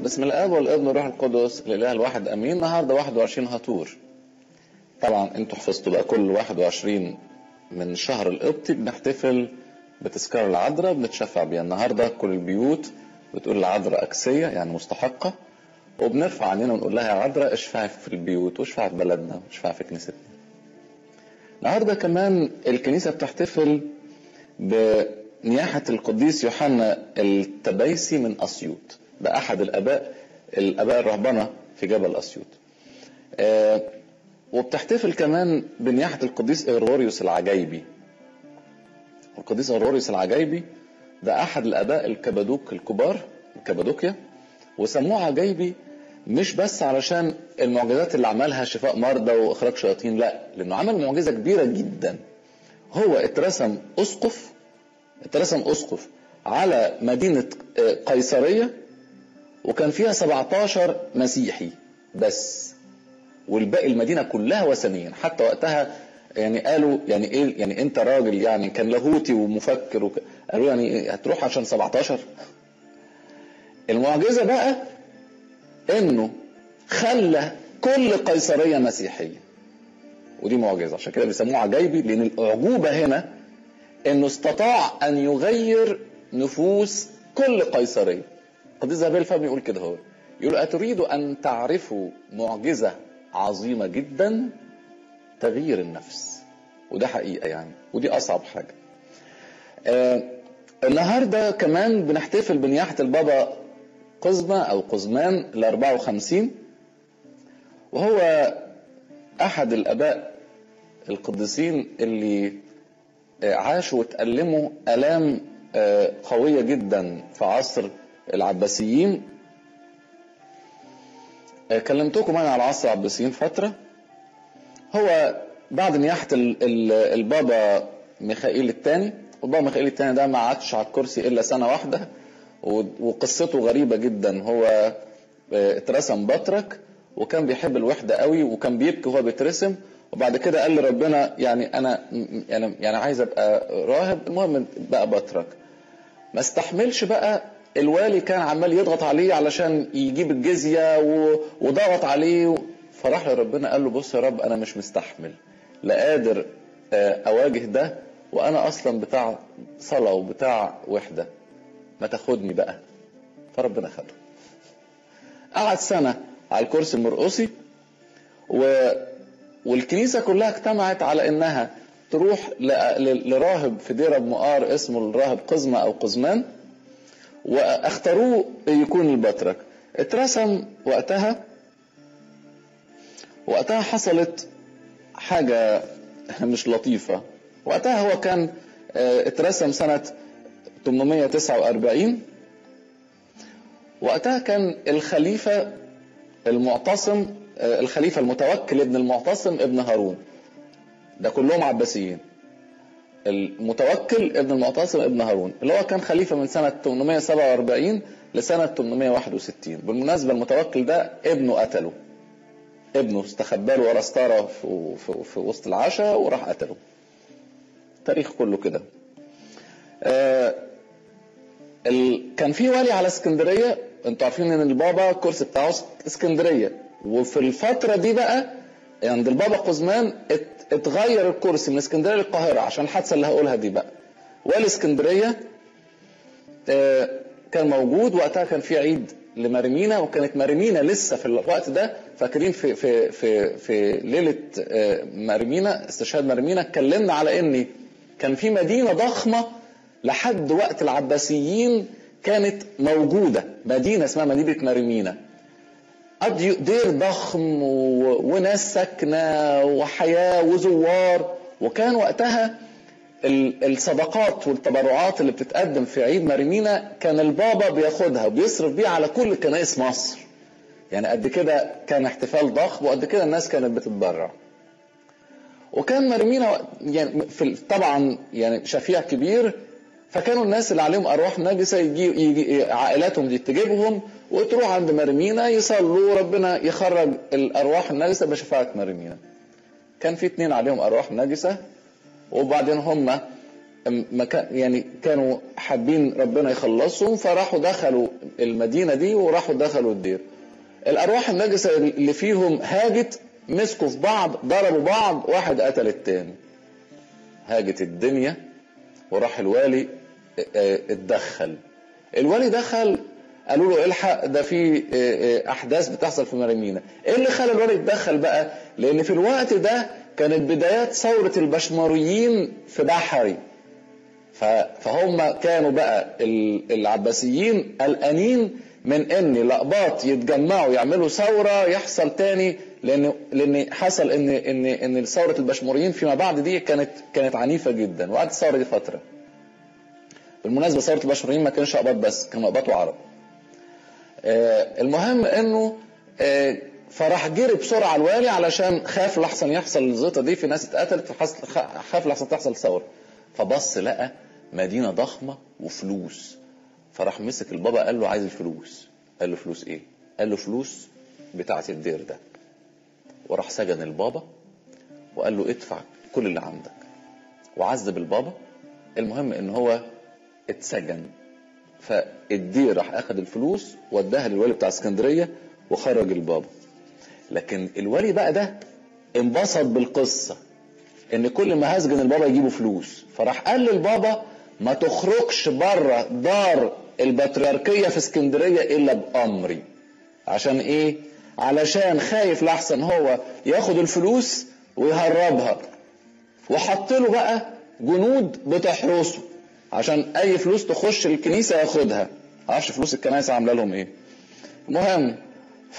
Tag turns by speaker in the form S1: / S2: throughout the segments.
S1: بسم الاب والابن والروح القدس الاله الواحد امين النهارده 21 هطور طبعا انتوا حفظتوا بقى كل 21 من شهر القبطي بنحتفل بتذكار العذراء بنتشفع بيها النهارده كل البيوت بتقول العذراء اكسيه يعني مستحقه وبنرفع عننا ونقول لها يا عذراء اشفعي في البيوت واشفعي في بلدنا واشفعي في كنيستنا النهارده كمان الكنيسه بتحتفل بنياحه القديس يوحنا التبيسي من اسيوط ده احد الاباء الاباء الرهبنه في جبل اسيوط آه وبتحتفل كمان بنياحه القديس اغريغوريوس العجيبي القديس اغريغوريوس العجيبي ده احد الاباء الكبادوك الكبار كابادوكيا وسموه عجيبي مش بس علشان المعجزات اللي عملها شفاء مرضى واخراج شياطين لا لانه عمل معجزه كبيره جدا هو اترسم اسقف اترسم اسقف على مدينه قيصريه وكان فيها 17 مسيحي بس والباقي المدينه كلها وثنيين حتى وقتها يعني قالوا يعني ايه يعني انت راجل يعني كان لاهوتي ومفكر وك... قالوا يعني هتروح عشان 17 المعجزه بقى انه خلى كل قيصريه مسيحيه ودي معجزه عشان كده بيسموه عجيبي لان الاعجوبه هنا انه استطاع ان يغير نفوس كل قيصريه القديس زابيل الفم يقول كده هو يقول أتريدوا أن تعرفوا معجزة عظيمة جدا تغيير النفس وده حقيقة يعني ودي أصعب حاجة آه النهاردة كمان بنحتفل بنياحة البابا قزمة أو قزمان ال 54 وهو أحد الآباء القديسين اللي عاشوا وتألموا آلام قوية جدا في عصر العباسيين كلمتكم انا على عصر العباسيين فتره هو بعد نياحه البابا ميخائيل الثاني والبابا ميخائيل الثاني ده ما عادش على الكرسي الا سنه واحده وقصته غريبه جدا هو اترسم بطرك وكان بيحب الوحده قوي وكان بيبكي وهو بيترسم وبعد كده قال لربنا يعني انا يعني يعني عايز ابقى راهب المهم بقى بطرك ما استحملش بقى الوالي كان عمال يضغط عليه علشان يجيب الجزيه وضغط عليه فراح لربنا قال له بص يا رب انا مش مستحمل لا قادر اواجه ده وانا اصلا بتاع صلاه وبتاع وحده ما تاخدني بقى فربنا خده قعد سنه على الكرسي المرقصي و والكنيسه كلها اجتمعت على انها تروح لراهب في دير ابو مقار اسمه الراهب قزمه او قزمان واختاروه يكون البطرك اترسم وقتها وقتها حصلت حاجة مش لطيفة وقتها هو كان اترسم سنة 849 وقتها كان الخليفة المعتصم الخليفة المتوكل ابن المعتصم ابن هارون ده كلهم عباسيين المتوكل ابن المعتصم ابن هارون اللي هو كان خليفه من سنه 847 لسنه 861 بالمناسبه المتوكل ده ابنه قتله ابنه استخبى له ورا ستاره في, في, في وسط العشاء وراح قتله التاريخ كله كده آه ال... كان في والي على اسكندريه انتوا عارفين ان البابا الكرسي بتاعه اسكندريه وفي الفتره دي بقى عند البابا قزمان ات... اتغير الكرسي من اسكندريه للقاهره عشان الحادثه اللي هقولها دي بقى والي اسكندريه اه كان موجود وقتها كان في عيد لمرمينا وكانت مرمينا لسه في الوقت ده فاكرين في في في في ليله اه مرمينا استشهاد مرمينا اتكلمنا على ان كان في مدينه ضخمه لحد وقت العباسيين كانت موجوده مدينه اسمها مدينه مرمينا دير ضخم وناس ساكنة وحياة وزوار وكان وقتها الصدقات والتبرعات اللي بتتقدم في عيد مريمينا كان البابا بياخدها وبيصرف بيها على كل كنائس مصر يعني قد كده كان احتفال ضخم وقد كده الناس كانت بتتبرع وكان مريمينا يعني في طبعا يعني شفيع كبير فكانوا الناس اللي عليهم ارواح نجسه يجي, يجي عائلاتهم دي تجيبهم وتروح عند مرمينا يصلوا ربنا يخرج الارواح النجسه بشفاعه مرمينا. كان في اتنين عليهم ارواح نجسه وبعدين هم ما كان يعني كانوا حابين ربنا يخلصهم فراحوا دخلوا المدينه دي وراحوا دخلوا الدير الارواح النجسه اللي فيهم هاجت مسكوا في بعض ضربوا بعض واحد قتل التاني هاجت الدنيا وراح الوالي اتدخل الوالي دخل قالوا له الحق ده في احداث بتحصل في مريمينا ايه اللي خلى الوالي يتدخل بقى لان في الوقت ده كانت بدايات ثورة البشمريين في بحري فهم كانوا بقى العباسيين قلقانين من ان الاقباط يتجمعوا يعملوا ثوره يحصل تاني لان لان حصل ان ان ان ثوره البشمريين فيما بعد دي كانت كانت عنيفه جدا وقعدت الثوره دي فتره. بالمناسبه ثوره البشمريين ما كانش اقباط بس كانوا اقباط وعرب. آه المهم انه آه فراح جري بسرعه الوالي علشان خاف لحسن يحصل الزيطه دي في ناس اتقتلت خاف لحسن تحصل ثوره. فبص لقى مدينه ضخمه وفلوس فراح مسك البابا قال له عايز الفلوس قال له فلوس ايه قال له فلوس بتاعه الدير ده وراح سجن البابا وقال له ادفع كل اللي عندك وعذب البابا المهم ان هو اتسجن فالدير راح اخد الفلوس وداها للوالي بتاع اسكندريه وخرج البابا لكن الوالي بقى ده انبسط بالقصه ان كل ما هسجن البابا يجيبوا فلوس فراح قال للبابا ما تخرجش بره دار البطريركية في اسكندرية إلا بأمري عشان إيه؟ علشان خايف لحسن هو ياخد الفلوس ويهربها وحط له بقى جنود بتحرسه عشان أي فلوس تخش الكنيسة ياخدها معرفش فلوس الكنائس عاملة لهم إيه المهم ف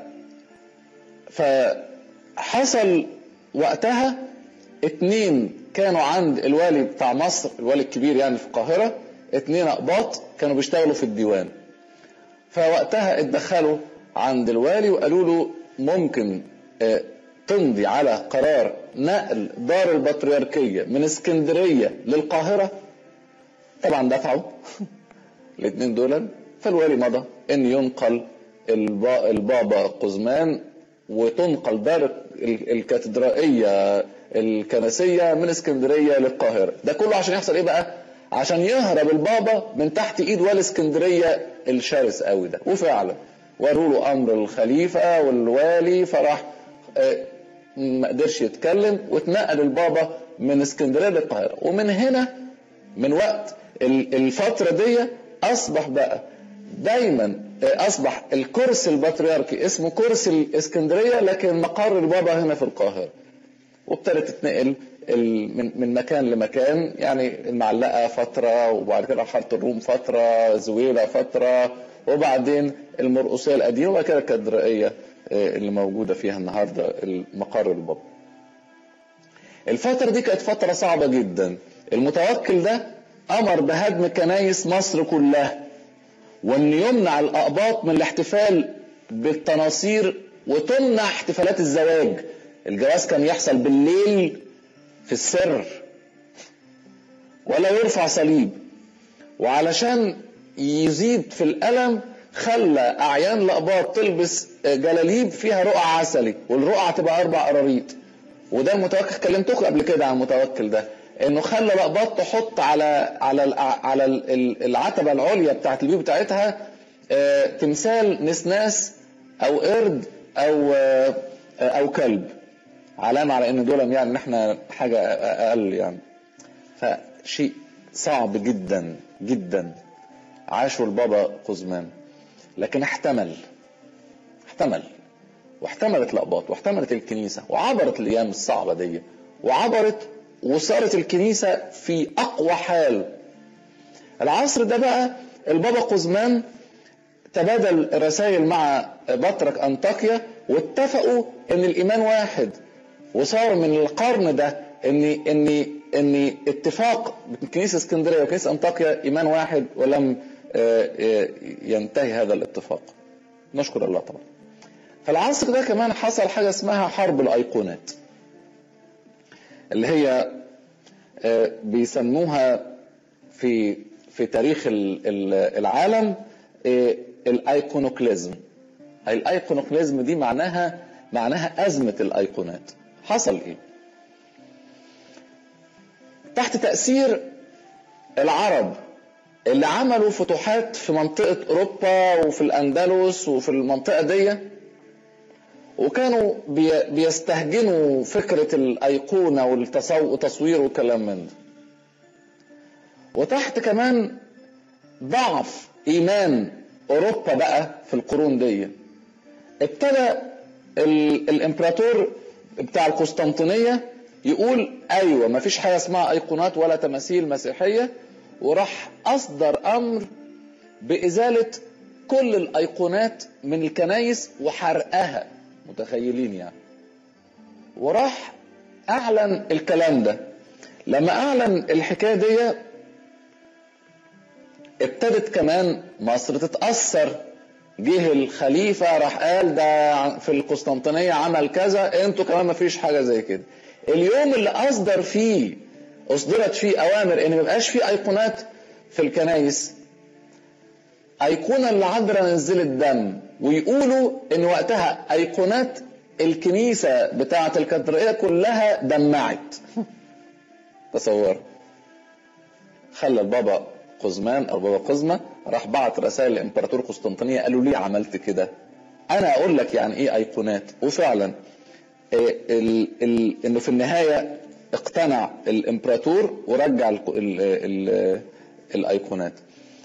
S1: فحصل وقتها اتنين كانوا عند الوالي بتاع مصر الوالي الكبير يعني في القاهرة اتنين أقباط كانوا بيشتغلوا في الديوان فوقتها اتدخلوا عند الوالي وقالوا له ممكن اه تمضي على قرار نقل دار البطريركية من اسكندرية للقاهرة طبعا دفعوا الاثنين دول فالوالي مضى ان ينقل البابا قزمان وتنقل دار الكاتدرائية الكنسية من اسكندرية للقاهرة ده كله عشان يحصل ايه بقى عشان يهرب البابا من تحت ايد والي اسكندرية الشرس قوي ده وفعلا وروا له امر الخليفة والوالي فراح ما قدرش يتكلم واتنقل البابا من اسكندرية للقاهرة ومن هنا من وقت الفترة دي اصبح بقى دايما اصبح الكرسي البطريركي اسمه كرسي الاسكندرية لكن مقر البابا هنا في القاهرة وابتدت تتنقل من من مكان لمكان يعني المعلقه فتره وبعد كده حاره الروم فتره زويله فتره وبعدين المرقصيه القديمه وبعد كده الكاتدرائيه اللي موجوده فيها النهارده المقر البابا. الفتره دي كانت فتره صعبه جدا المتوكل ده امر بهدم كنايس مصر كلها وان يمنع الاقباط من الاحتفال بالتناصير وتمنع احتفالات الزواج الجواز كان يحصل بالليل في السر ولا يرفع صليب وعلشان يزيد في الألم خلى أعيان الأقباط تلبس جلاليب فيها رقع عسلي والرقعة تبقى أربع قراريط وده المتوكل كلمتكم قبل كده عن المتوكل ده انه خلى الأقباط تحط على على على العتبة العليا بتاعت البيوت بتاعتها تمثال نسناس او قرد او او كلب علامة على ان دول يعني ان احنا حاجة اقل يعني فشيء صعب جدا جدا عاشوا البابا قزمان لكن احتمل احتمل واحتملت الأقباط واحتملت الكنيسة وعبرت الأيام الصعبة دي وعبرت وصارت الكنيسة في أقوى حال العصر ده بقى البابا قزمان تبادل رسائل مع بطرك أنطاكيا واتفقوا ان الايمان واحد وصار من القرن ده ان ان ان اتفاق بين كنيسه اسكندريه وكنيسه انطاكيا ايمان واحد ولم ينتهي هذا الاتفاق نشكر الله طبعا في ده كمان حصل حاجه اسمها حرب الايقونات اللي هي بيسموها في في تاريخ العالم الايقونوكليزم الايقونوكليزم دي معناها معناها ازمه الايقونات حصل ايه تحت تاثير العرب اللي عملوا فتوحات في منطقة أوروبا وفي الأندلس وفي المنطقة دي وكانوا بيستهجنوا فكرة الأيقونة والتصوير والكلام من ده وتحت كمان ضعف إيمان أوروبا بقى في القرون دي ابتدى الإمبراطور بتاع القسطنطينية يقول أيوة مفيش حاجة اسمها أيقونات ولا تماثيل مسيحية وراح أصدر أمر بإزالة كل الأيقونات من الكنايس وحرقها متخيلين يعني وراح أعلن الكلام ده لما أعلن الحكاية دي ابتدت كمان مصر تتأثر جه الخليفة راح قال ده في القسطنطينية عمل كذا انتوا كمان ما فيش حاجة زي كده اليوم اللي أصدر فيه أصدرت فيه أوامر إن ما يبقاش فيه أيقونات في الكنايس أيقونة اللي عذراء نزلت دم ويقولوا إن وقتها أيقونات الكنيسة بتاعة الكاتدرائية كلها دمعت تصور خلى البابا قزمان او بابا قزمة راح بعت رسائل لامبراطور قسطنطينية قالوا ليه عملت كده انا اقول لك يعني ايه ايقونات وفعلا ال ال انه في النهاية اقتنع الامبراطور ورجع ال ال ال الايقونات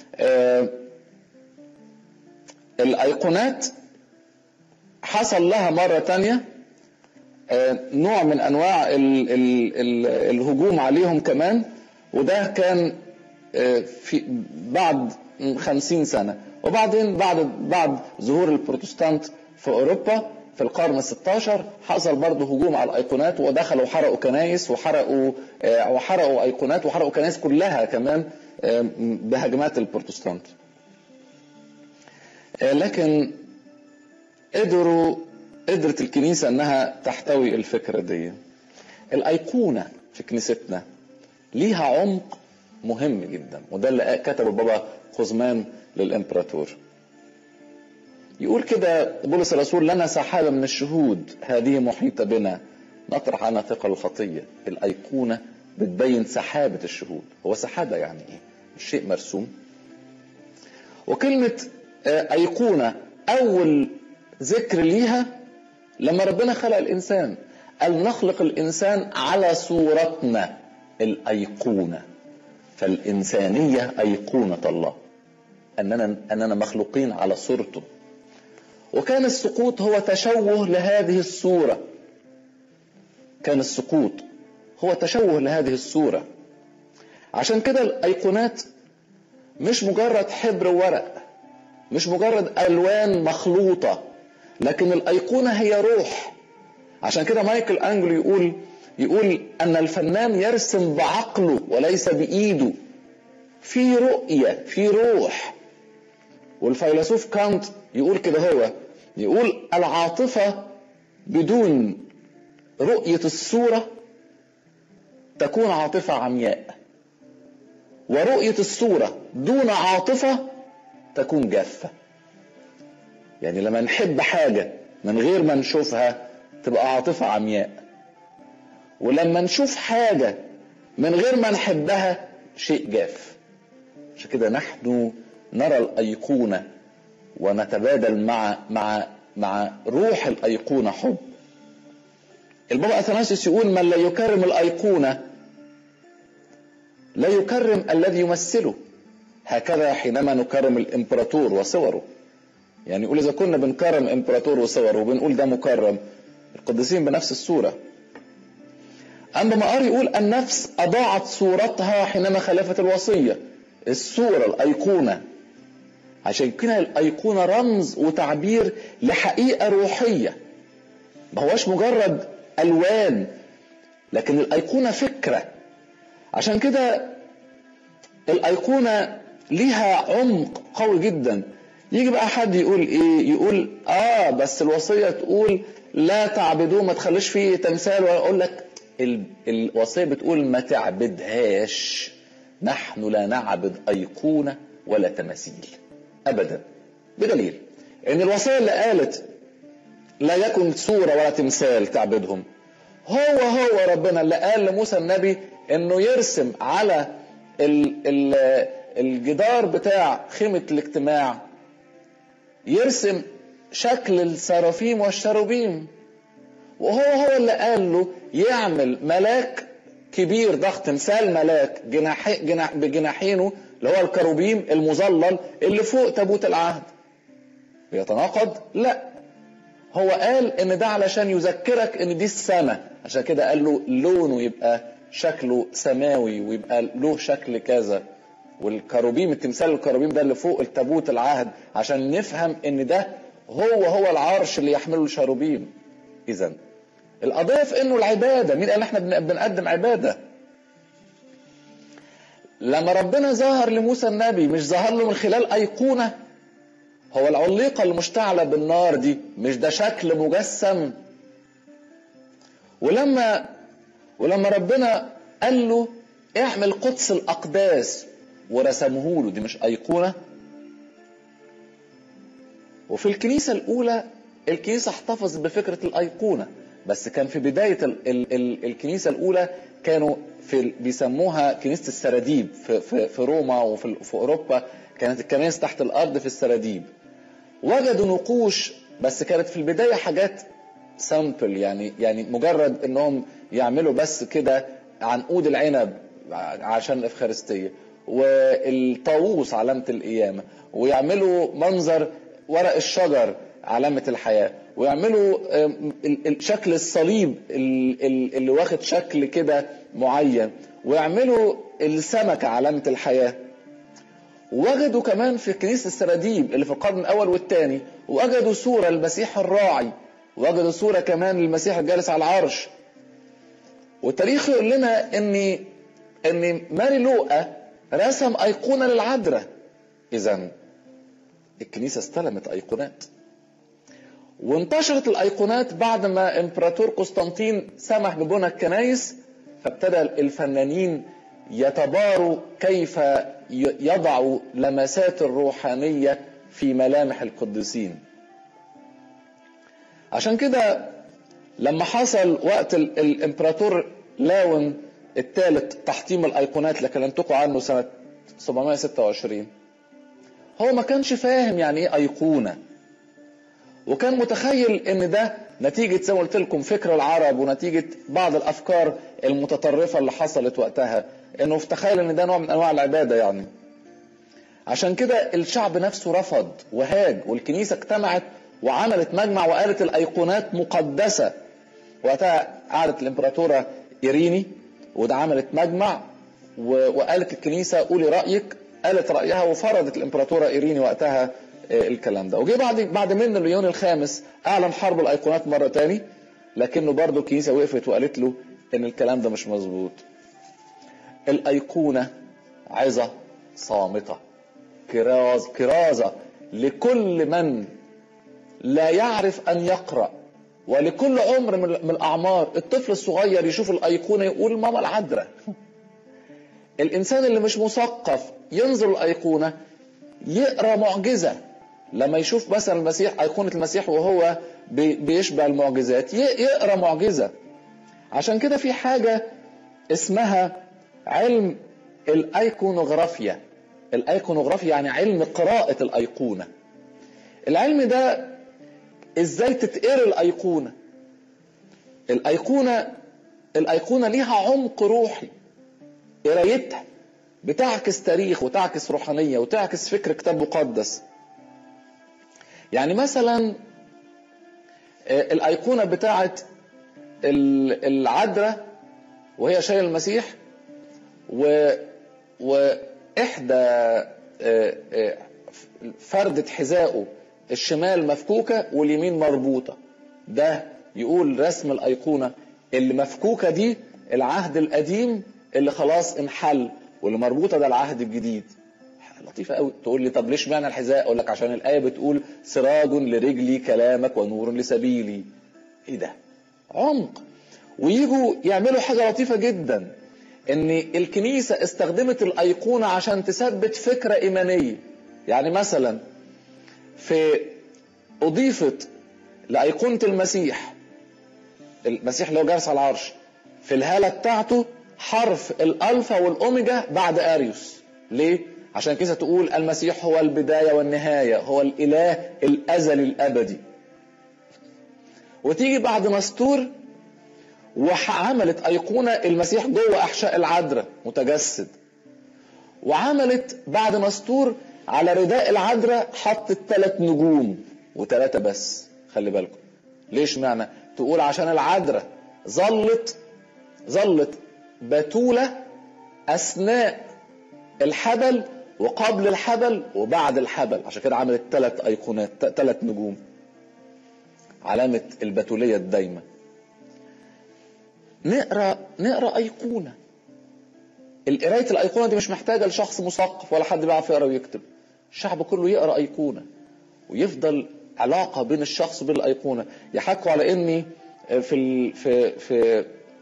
S1: الايقونات حصل لها مرة تانية نوع من انواع ال ال ال الهجوم عليهم كمان وده كان في بعد خمسين سنة وبعدين بعد بعد ظهور البروتستانت في أوروبا في القرن ال16 حصل برضه هجوم على الايقونات ودخلوا حرقوا كنايس وحرقوا وحرقوا ايقونات وحرقوا كنايس كلها كمان بهجمات البروتستانت. لكن قدروا قدرت الكنيسة انها تحتوي الفكرة دي. الايقونة في كنيستنا ليها عمق مهم جدا وده اللي كتبه بابا قزمان للامبراطور يقول كده بولس الرسول لنا سحابة من الشهود هذه محيطة بنا نطرح عنها ثقل الخطية الأيقونة بتبين سحابة الشهود هو سحابة يعني إيه مش شيء مرسوم وكلمة أيقونة أول ذكر ليها لما ربنا خلق الإنسان قال نخلق الإنسان على صورتنا الأيقونة فالإنسانية أيقونة الله أننا أننا مخلوقين على صورته وكان السقوط هو تشوه لهذه الصورة كان السقوط هو تشوه لهذه الصورة عشان كده الأيقونات مش مجرد حبر ورق مش مجرد ألوان مخلوطة لكن الأيقونة هي روح عشان كده مايكل أنجلو يقول يقول أن الفنان يرسم بعقله وليس بإيده في رؤية في روح والفيلسوف كانت يقول كده هو يقول العاطفة بدون رؤية الصورة تكون عاطفة عمياء ورؤية الصورة دون عاطفة تكون جافة يعني لما نحب حاجة من غير ما نشوفها تبقى عاطفة عمياء ولما نشوف حاجة من غير ما نحبها شيء جاف عشان كده نحن نرى الأيقونة ونتبادل مع مع مع روح الأيقونة حب البابا أثناسيوس يقول من لا يكرم الأيقونة لا يكرم الذي يمثله هكذا حينما نكرم الإمبراطور وصوره يعني يقول إذا كنا بنكرم إمبراطور وصوره وبنقول ده مكرم القديسين بنفس الصورة أما مقار يقول النفس أضاعت صورتها حينما خالفت الوصية الصورة الأيقونة عشان كده الأيقونة رمز وتعبير لحقيقة روحية ما هوش مجرد ألوان لكن الأيقونة فكرة عشان كده الأيقونة ليها عمق قوي جدا يجي بقى حد يقول ايه يقول اه بس الوصية تقول لا تعبدوه ما تخليش فيه تمثال واقول لك الوصية بتقول ما تعبدهاش نحن لا نعبد أيقونة ولا تماثيل أبدا بدليل إن الوصية اللي قالت لا يكن صورة ولا تمثال تعبدهم هو هو ربنا اللي قال لموسى النبي إنه يرسم على ال ال الجدار بتاع خيمة الاجتماع يرسم شكل السرافيم والشروبيم وهو هو اللي قال له يعمل ملاك كبير ضخم تمثال ملاك جناح جناح بجناحينه اللي هو الكروبيم المظلل اللي فوق تابوت العهد بيتناقض لا هو قال ان ده علشان يذكرك ان دي السماء عشان كده قال له لونه يبقى شكله سماوي ويبقى له شكل كذا والكروبيم التمثال الكروبيم ده اللي فوق التابوت العهد عشان نفهم ان ده هو هو العرش اللي يحمله الشروبيم اذا القضيه في انه العباده مين قال احنا بنقدم عباده لما ربنا ظهر لموسى النبي مش ظهر له من خلال ايقونه هو العليقه المشتعله بالنار دي مش ده شكل مجسم ولما ولما ربنا قال له اعمل قدس الاقداس ورسمه له دي مش ايقونه وفي الكنيسه الاولى الكنيسه احتفظت بفكره الايقونه بس كان في بدايه ال ال ال الكنيسه الاولى كانوا في بيسموها كنيسه السراديب في, في, في روما وفي في اوروبا كانت الكنائس تحت الارض في السراديب وجدوا نقوش بس كانت في البدايه حاجات سامبل يعني يعني مجرد انهم يعملوا بس كده عنقود العنب عشان الافخارستيه والطاووس علامه القيامه ويعملوا منظر ورق الشجر علامه الحياه ويعملوا شكل الصليب اللي واخد شكل كده معين ويعملوا السمكه علامه الحياه وجدوا كمان في كنيسة السراديب اللي في القرن الأول والثاني وجدوا صورة للمسيح الراعي وجدوا صورة كمان للمسيح الجالس على العرش والتاريخ يقول لنا ان ان ماري لوقا رسم ايقونه للعذراء اذا الكنيسه استلمت ايقونات وانتشرت الايقونات بعد ما امبراطور قسطنطين سمح ببنى الكنايس فابتدى الفنانين يتباروا كيف يضعوا لمسات الروحانيه في ملامح القديسين عشان كده لما حصل وقت الامبراطور لاون الثالث تحطيم الايقونات اللي كلمتكم عنه سنه 726 هو ما كانش فاهم يعني ايه ايقونه وكان متخيل ان ده نتيجة زي ما قلت لكم فكر العرب ونتيجة بعض الأفكار المتطرفة اللي حصلت وقتها إنه تخيل إن ده نوع من أنواع العبادة يعني. عشان كده الشعب نفسه رفض وهاج والكنيسة اجتمعت وعملت مجمع وقالت الأيقونات مقدسة. وقتها قعدت الإمبراطورة إيريني وده عملت مجمع وقالت الكنيسة قولي رأيك قالت رأيها وفرضت الإمبراطورة إيريني وقتها الكلام ده وجي بعد بعد منه ليون الخامس اعلن حرب الايقونات مره تاني لكنه برضه الكنيسه وقفت وقالت له ان الكلام ده مش مظبوط الايقونه عظه صامته كراز كرازه لكل من لا يعرف ان يقرا ولكل عمر من الاعمار الطفل الصغير يشوف الايقونه يقول ماما العذراء الانسان اللي مش مثقف ينظر الايقونه يقرا معجزه لما يشوف مثلا المسيح ايقونه المسيح وهو بيشبع المعجزات يقرا معجزه عشان كده في حاجه اسمها علم الايقونوغرافيا الايقونوغرافيا يعني علم قراءه الايقونه العلم ده ازاي تتقرا الايقونه الايقونه الايقونه ليها عمق روحي قرايتها بتعكس تاريخ وتعكس روحانيه وتعكس فكر كتاب مقدس يعني مثلا الايقونه بتاعه العذراء وهي شايله المسيح و واحدى فردة حذائه الشمال مفكوكة واليمين مربوطة ده يقول رسم الأيقونة اللي مفكوكة دي العهد القديم اللي خلاص انحل واللي مربوطة ده العهد الجديد لطيفة قوي تقول لي طب ليش معنى الحذاء اقول لك عشان الآية بتقول سراج لرجلي كلامك ونور لسبيلي ايه ده عمق ويجوا يعملوا حاجة لطيفة جدا ان الكنيسة استخدمت الأيقونة عشان تثبت فكرة إيمانية يعني مثلا في أضيفت لأيقونة المسيح المسيح اللي هو جالس على العرش في الهالة بتاعته حرف الالفا والاوميجا بعد اريوس ليه عشان كده تقول المسيح هو البدايه والنهايه هو الاله الازلي الابدي وتيجي بعد نسطور وعملت ايقونه المسيح جوه احشاء العذراء متجسد وعملت بعد نسطور على رداء العذراء حطت ثلاث نجوم وثلاثه بس خلي بالكم ليش معنى تقول عشان العذراء ظلت ظلت بتولة أثناء الحبل وقبل الحبل وبعد الحبل عشان كده عملت ثلاث أيقونات ثلاث نجوم علامة البتولية الدايمة نقرا نقرا أيقونة القراية الأيقونة دي مش محتاجة لشخص مثقف ولا حد بيعرف يقرا ويكتب الشعب كله يقرا أيقونة ويفضل علاقة بين الشخص وبين الأيقونة يحكوا على إني في ال... في في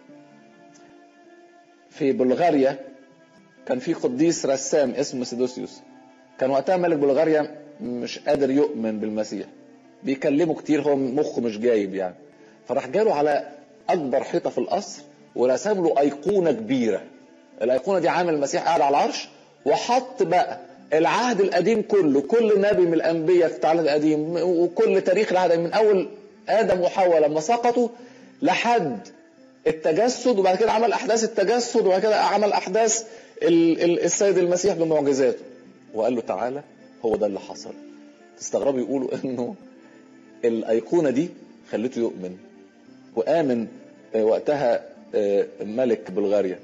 S1: في بلغاريا كان في قديس رسام اسمه سيدوسيوس كان وقتها ملك بلغاريا مش قادر يؤمن بالمسيح بيكلمه كتير هو مخه مش جايب يعني فراح جاله على اكبر حيطه في القصر ورسم له ايقونه كبيره الايقونه دي عامل المسيح قاعد على العرش وحط بقى العهد القديم كله كل نبي من الانبياء في العهد القديم وكل تاريخ العهد القديم من اول ادم وحواء لما سقطوا لحد التجسد وبعد كده عمل احداث التجسد وبعد كده عمل احداث السيد المسيح بمعجزاته وقال له تعالى هو ده اللي حصل تستغربوا يقولوا انه الايقونه دي خلته يؤمن وامن وقتها ملك بلغاريا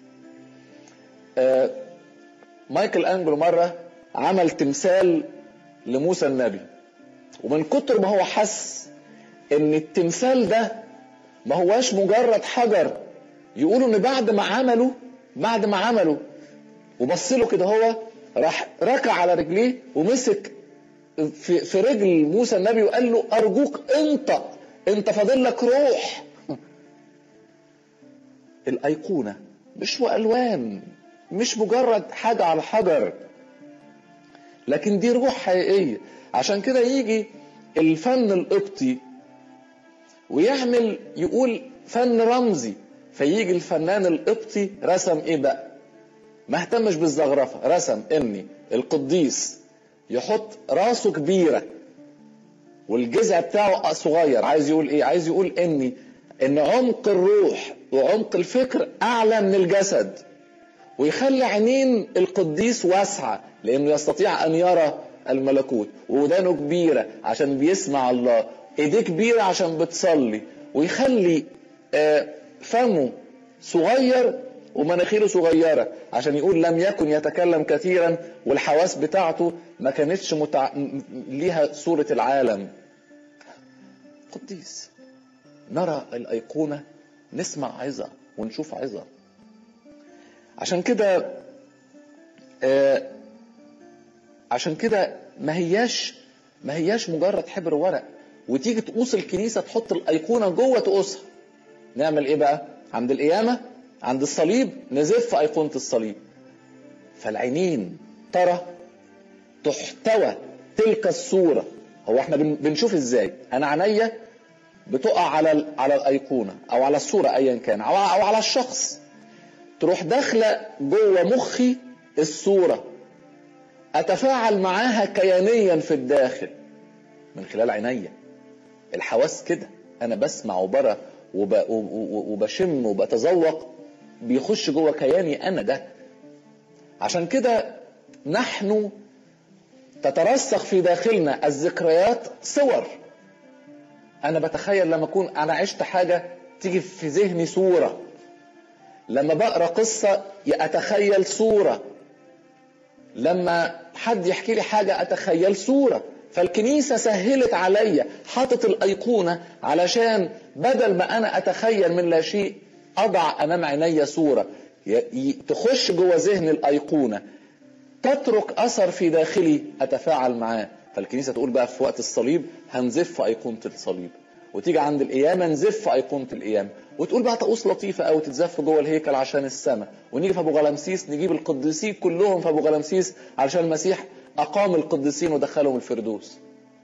S1: مايكل انجلو مره عمل تمثال لموسى النبي ومن كتر ما هو حس ان التمثال ده ما هواش مجرد حجر يقولوا ان بعد ما عملوا بعد ما عملوا وبص له كده هو راح ركع على رجليه ومسك في, في رجل موسى النبي وقال له ارجوك انطق انت فاضل لك روح الايقونه مش والوان مش مجرد حاجه على حجر لكن دي روح حقيقيه عشان كده يجي الفن القبطي ويعمل يقول فن رمزي فيجي الفنان القبطي رسم ايه بقى ما اهتمش بالزخرفه رسم اني القديس يحط راسه كبيره والجذع بتاعه صغير عايز يقول ايه عايز يقول اني ان عمق الروح وعمق الفكر اعلى من الجسد ويخلي عينين القديس واسعه لانه يستطيع ان يرى الملكوت ودانه كبيره عشان بيسمع الله ايديه كبيره عشان بتصلي ويخلي فمه صغير ومناخيره صغيرة عشان يقول لم يكن يتكلم كثيرا والحواس بتاعته ما كانتش متع... ليها صورة العالم قديس نرى الأيقونة نسمع عظة ونشوف عظة عشان كده آه عشان كده ما هياش ما هياش مجرد حبر ورق وتيجي تقوس الكنيسة تحط الأيقونة جوه تقوسها نعمل إيه بقى عند القيامة عند الصليب نزف أيقونة الصليب فالعينين ترى تحتوى تلك الصورة هو احنا بنشوف ازاي انا عينيا بتقع على على الايقونه او على الصوره ايا كان او على الشخص تروح داخله جوه مخي الصوره اتفاعل معاها كيانيا في الداخل من خلال عينيا الحواس كده انا بسمع وبرى وب... وبشم وبتذوق بيخش جوه كياني انا ده عشان كده نحن تترسخ في داخلنا الذكريات صور انا بتخيل لما اكون انا عشت حاجه تيجي في ذهني صوره لما بقرا قصه اتخيل صوره لما حد يحكي لي حاجه اتخيل صوره فالكنيسة سهلت عليا حطت الأيقونة علشان بدل ما أنا أتخيل من لا شيء أضع أمام عيني صورة تخش جوه ذهن الأيقونة تترك أثر في داخلي أتفاعل معاه فالكنيسة تقول بقى في وقت الصليب هنزف أيقونة الصليب وتيجي عند القيامة نزف أيقونة القيامة وتقول بقى طقوس لطيفة أوي تتزف جوه الهيكل عشان السماء ونيجي في أبو غلمسيس نجيب القديسين كلهم في أبو غلمسيس علشان المسيح أقام القديسين ودخلهم الفردوس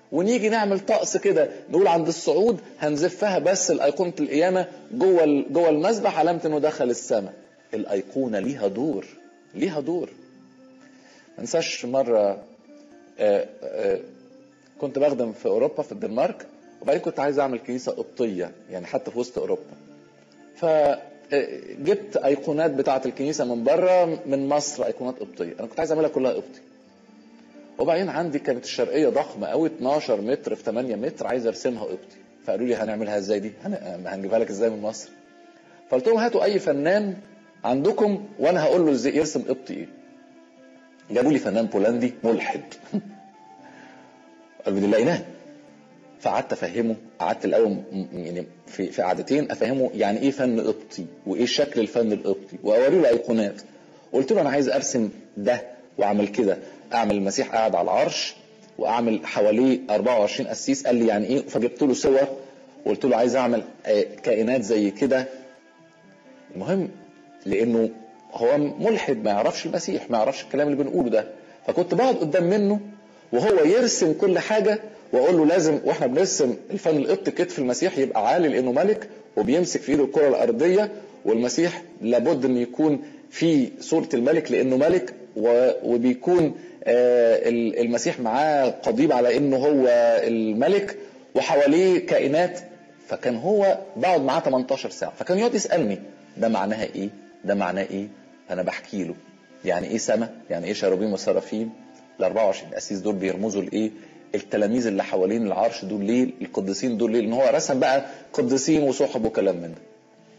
S1: ونيجي نعمل طقس كده نقول عند الصعود هنزفها بس الايقونه القيامه جوه ال- جوه المذبح علامه انه دخل السماء الايقونه ليها دور ليها دور ما انساش مره آه، آه، كنت بخدم في اوروبا في الدنمارك وبعدين كنت عايز اعمل كنيسه قبطيه يعني حتى في وسط اوروبا فجبت ايقونات بتاعه الكنيسه من بره من مصر ايقونات قبطيه انا كنت عايز اعملها كلها قبطي وبعدين عندي كانت الشرقيه ضخمه قوي 12 متر في 8 متر عايز ارسمها قبطي فقالوا لي هنعملها ازاي دي هن- هنجيبها لك ازاي من مصر فقلت لهم هاتوا اي فنان عندكم وانا هقول له ازاي يرسم قبطي ايه جابوا لي فنان بولندي ملحد قالوا لي لقيناه فقعدت افهمه قعدت الاول م- يعني في في قعدتين افهمه يعني ايه فن قبطي وايه شكل الفن القبطي واوري له ايقونات قلت له انا عايز ارسم ده واعمل كده اعمل المسيح قاعد على العرش واعمل حواليه 24 قسيس قال لي يعني ايه فجبت له صور وقلت له عايز اعمل آه، كائنات زي كده المهم لانه هو ملحد ما يعرفش المسيح ما يعرفش الكلام اللي بنقوله ده فكنت بقعد قدام منه وهو يرسم كل حاجه واقول له لازم واحنا بنرسم الفن القبطي كتف المسيح يبقى عالي لانه ملك وبيمسك في ايده الكره الارضيه والمسيح لابد ان يكون في صوره الملك لانه ملك و- وبيكون آه، ال- المسيح معاه قضيب على انه هو الملك وحواليه كائنات فكان هو بقعد معاه 18 ساعه فكان يقعد يسالني ده معناها ايه ده معناه ايه فانا بحكي له يعني ايه سما يعني ايه شاروبيم وسرافيم ال 24 قسيس دول بيرمزوا لايه التلاميذ اللي حوالين العرش دول ليه القديسين دول ليه لان هو رسم بقى قديسين وسحب وكلام من ده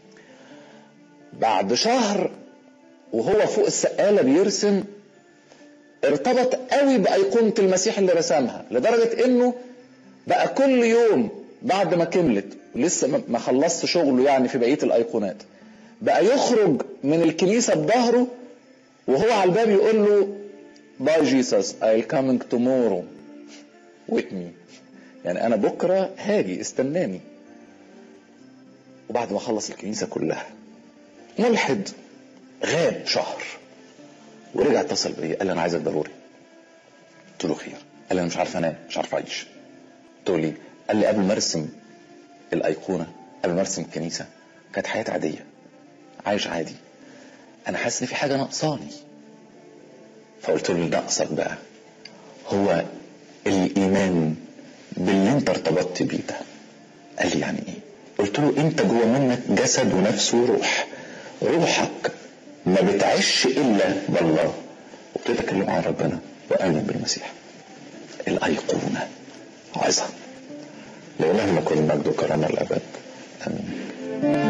S1: بعد شهر وهو فوق السقالة بيرسم ارتبط قوي بأيقونة المسيح اللي رسمها لدرجة انه بقى كل يوم بعد ما كملت لسه ما- ما خلصت شغله يعني في بقية الأيقونات بقى يخرج من الكنيسة بظهره وهو على الباب يقول له باي جيسس I'll coming tomorrow with me يعني أنا بكرة هاجي استناني وبعد ما خلص الكنيسة كلها ملحد غاب شهر ورجع اتصل بيا قال لي انا عايزك ضروري قلت له خير قال لي انا مش عارف انام مش عارف اعيش قلت له ليه قال لي قبل ما ارسم الايقونه قبل ما ارسم الكنيسه كانت حياتي عاديه عايش عادي انا حاسس ان في حاجه ناقصاني فقلت له اللي ناقصك بقى هو الايمان باللي انت ارتبطت بيه ده قال لي يعني ايه قلت له انت جوه منك جسد ونفس وروح روحك ما بتعيش الا بالله وابتديت اكلمه عن ربنا وامن بالمسيح الايقونه عظه لإلهنا كل مجد وكرامه الابد امين